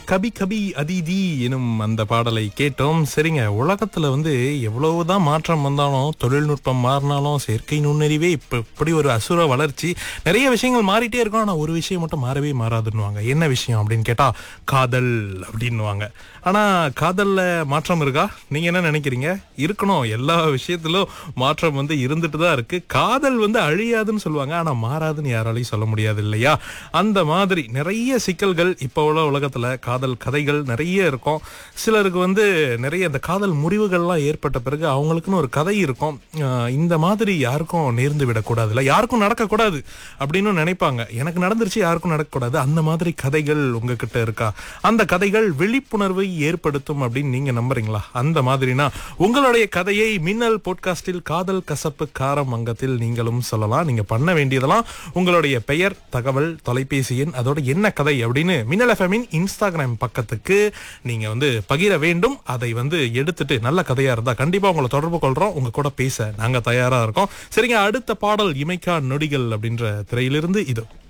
கபி கபி அதிதி எனும் அந்த பாடலை கேட்டோம் சரிங்க உலகத்துல வந்து எவ்வளவுதான் மாற்றம் வந்தாலும் தொழில்நுட்பம் மாறினாலும் செயற்கை நுண்ணறிவே இப்ப இப்படி ஒரு அசுர வளர்ச்சி நிறைய விஷயங்கள் மாறிட்டே இருக்கும் ஆனா ஒரு விஷயம் மட்டும் மாறவே மாறாதுன்னுவாங்க என்ன விஷயம் அப்படின்னு கேட்டா காதல் அப்படின்னுவாங்க ஆனா காதல்ல மாற்றம் இருக்கா நீங்க என்ன நினைக்கிறீங்க இருக்கணும் எல்லா விஷயத்திலும் மாற்றம் வந்து இருந்துட்டு தான் இருக்கு காதல் வந்து அழியாதுன்னு சொல்லுவாங்க ஆனா மாறாதுன்னு யாராலையும் சொல்ல முடியாது இல்லையா அந்த மாதிரி நிறைய சிக்கல்கள் இப்போ உள்ள உலகத்துல காதல் கதைகள் நிறைய இருக்கும் சிலருக்கு வந்து நிறைய இந்த காதல் முறிவுகள்லாம் ஏற்பட்ட பிறகு அவங்களுக்குன்னு ஒரு கதை இருக்கும் ஆஹ் இந்த மாதிரி யாருக்கும் நேர்ந்து விடக்கூடாது இல்லை யாருக்கும் நடக்கக்கூடாது அப்படின்னு நினைப்பாங்க எனக்கு நடந்துருச்சு யாருக்கும் நடக்கக்கூடாது அந்த மாதிரி கதைகள் உங்ககிட்ட இருக்கா அந்த கதைகள் விழிப்புணர்வை ஏற்படுத்தும் அப்படின்னு நீங்க நம்புறீங்களா அந்த மாதிரினா உங்களுடைய கதையை மின்னல் போட்காஸ்டில் காதல் கசப்பு காரம் அங்கத்தில் நீங்களும் சொல்லலாம் நீங்க பண்ண வேண்டியதெல்லாம் உங்களுடைய பெயர் தகவல் தொலைபேசி எண் அதோட என்ன கதை அப்படின்னு மின்னல் எஃப்எம்மின் இன்ஸ்டாகிராம் பக்கத்துக்கு நீங்க வந்து பகிர வேண்டும் அதை வந்து எடுத்துட்டு நல்ல கதையா இருந்தா கண்டிப்பா உங்களை தொடர்பு கொள்றோம் உங்க கூட பேச நாங்க தயாரா இருக்கோம் சரிங்க அடுத்த பாடல் இமைக்கா நொடிகள் அப்படின்ற திரையிலிருந்து இது